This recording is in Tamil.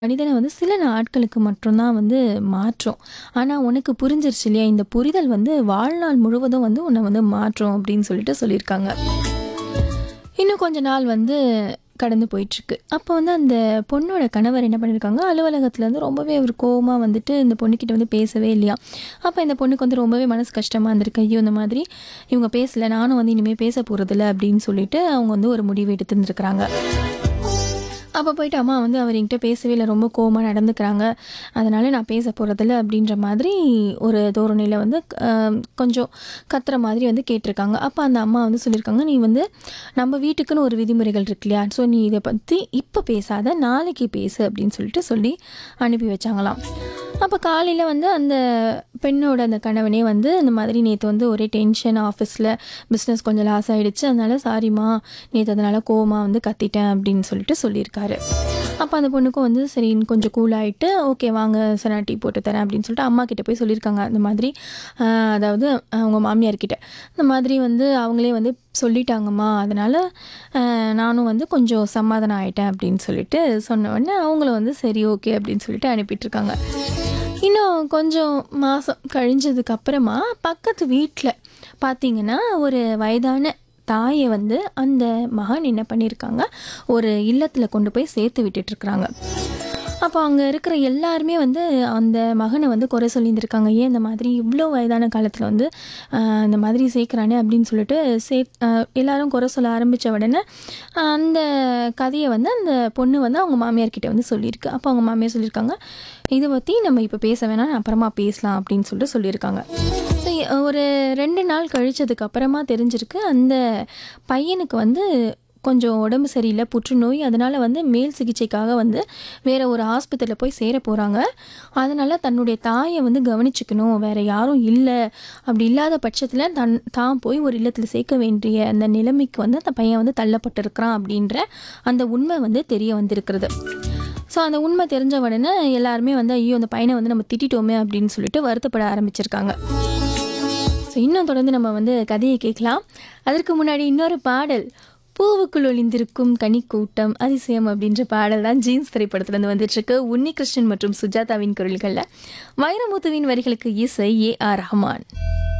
மனிதனை வந்து சில நாட்களுக்கு மட்டும் தான் வந்து மாற்றும். ஆனா, உனக்கு புரிஞ்சிருச்சு இல்லையா? இந்த புரிதல் வந்து வாழ்நாள் முழுவதும் வந்து உன்ன வந்து மாற்றும் அப்படின்னு சொல்லிட்டு சொல்லியிருக்காங்க. இன்னும் கொஞ்ச நாள் வந்து கடந்து போயிட்டுருக்கு. அப்போ வந்து அந்த பொண்ணோட கணவர் என்ன பண்ணியிருக்காங்க, அலுவலகத்துல இருந்து ரொம்பவே ஒரு கோவமா வந்துட்டு இந்த பொண்ணுக்கிட்ட வந்து பேசவே இல்லையாம். அப்போ இந்த பொண்ணுக்கு வந்து ரொம்பவே மனசு கஷ்டமா இருந்திருக்கு. ஐயோ! இந்த மாதிரி இவங்க பேசல. நானும் வந்து இனிமே பேச போறதில்ல அப்படின்னு சொல்லிட்டு அவங்க வந்து ஒரு முடிவு எடுத்திருந்திருக்கிறாங்க. அப்போ போயிட்டு அம்மா வந்து அவர் என்கிட்ட பேசவே இல்ல. ரொம்ப கோவமா நடந்துக்கிறாங்க. அதனால நான் பேச போறதில்ல அப்படின்ற மாதிரி ஒரு தோரணையில வந்து அ கொஞ்சம் கத்துற மாதிரி வந்து கேட்டிருக்காங்க. அப்போ அந்த அம்மா வந்து சொல்லியிருக்காங்க, "நீ வந்து நம்ம வீட்டுக்குன்னு ஒரு விதிமுறைகள் இருக்கு இல்லையா? ஸோ நீ இத பத்தி இப்ப பேசாத. நாளைக்கு பேசு" அப்படின்னு சொல்லிட்டு சொல்லி அனுப்பி வச்சாங்களாம். அப்போ காலையில வந்து அந்த பெண்ணோட அந்த கணவனே வந்து இந்த மாதிரி நேத்து வந்து ஒரே டென்ஷன் ஆஃபீஸ்ல பிஸ்னஸ் கொஞ்சம் லாஸ் ஆயிடுச்சு. அதனால சாரிம்மா நேத்து அதனால கோவமா வந்து கத்திட்டேன் அப்படின்னு சொல்லிட்டு சொல்லியிருக்காரு. அப்போ அந்த பொண்ணுக்கும் வந்து சரி கொஞ்சம் கூல் ஆயிட்டு, ஓகே வாங்க சார் நான் டீ போட்டு தரேன் அப்படின்னு சொல்லிட்டு அம்மா கிட்ட போய் சொல்லியிருக்காங்க. இந்த மாதிரி அ அதாவது அவங்க மாமியார் கிட்ட. இந்த மாதிரி வந்து அவங்களே வந்து சொல்லிட்டாங்கம்மா. அதனால அ நானும் வந்து கொஞ்சம் சமாதானம் ஆயிட்டேன் அப்படின்னு சொல்லிட்டு சொன்ன உடனே அவங்களும் வந்து சரி ஓகே அப்படின்னு சொல்லிட்டு அனுப்பிட்டுருக்காங்க. இன்னும் கொஞ்சம் மாசம் கழிஞ்சதுக்கு அப்புறமா பக்கத்து வீட்ல பார்த்தீங்கன்னா, ஒரு வயதான தாய வந்து அந்த மகன் என்ன பண்ணியிருக்காங்க, ஒரு இல்லத்துல கொண்டு போய் சேர்த்து விட்டுட்டுருக்காங்க. அப்போ அங்க இருக்கிற எல்லாருமே வந்து அந்த மகன வந்து குறை சொல்லியிருந்திருக்காங்க. ஏன் இந்த மாதிரி இவ்ளோ வயதான காலத்துல வந்து அ இந்த மாதிரி சேர்க்குறானே அப்படின்னு சொல்லிட்டு சே அ எல்லாரும் குறை சொல்ல ஆரம்பிச்ச உடனே அந்த கதைய வந்து அந்த பொண்ணு வந்து அவங்க மாமியார் கிட்ட வந்து சொல்லியிருக்கு. அப்போ அவங்க மாமியார் சொல்லியிருக்காங்க, "இத பத்தி நம்ம இப்ப பேச வேணாம். அப்புறமா பேசலாம்" அப்படின்னு சொல்லிட்டு சொல்லியிருக்காங்க. ஸோ ஒரு 2 நாள் கழிச்சதுக்கு அப்புறமா தெரிஞ்சிருக்கு, அந்த பையனுக்கு வந்து கொஞ்சம் உடம்பு சரியில்ல, புற்றுநோய். அதனால வந்து மேல் சிகிச்சைக்காக வந்து வேற ஒரு ஆஸ்பத்திரியில போய் சேர போறாங்க. அதனால தன்னுடைய தாய வந்து கவனிச்சுக்கணும். வேற யாரும் இல்ல. அப்படி இல்லாத பட்சத்துல தன் தான் போய் ஒரு இல்லத்துல சேர்க்க வேண்டிய அந்த நிலைமைக்கு வந்து அந்த பையன் வந்து தள்ளப்பட்டிருக்கிறான் அப்படின்ற அந்த உண்மை வந்து தெரிய வந்திருக்கிறது. ஸோ அந்த உண்மை தெரிஞ்ச உடனே எல்லாருமே வந்து ஐயோ! அந்த பையன வந்து நம்ம திட்டிட்டோமே அப்படின்னு சொல்லிட்டு வருத்தப்பட ஆரம்பிச்சிருக்காங்க. ஸோ இன்னும் தொடர்ந்து நம்ம வந்து கதைய கேட்கலாம். அதற்கு முன்னாடி இன்னொரு பாடல். பூவுக்குள் ஒளிந்திருக்கும் கனிக்கூட்டம் அதிசயம் அப்படின்ற பாடல் தான் ஜீன்ஸ் திரைப்படத்துலேருந்து வந்துட்டுருக்கு. உன்னிகிருஷ்ணன் மற்றும் சுஜாதாவின் குரல்கள்ல வைரமுத்துவின் வரிகளுக்கு இசை ஏ. ஆர். ரஹ்மான்.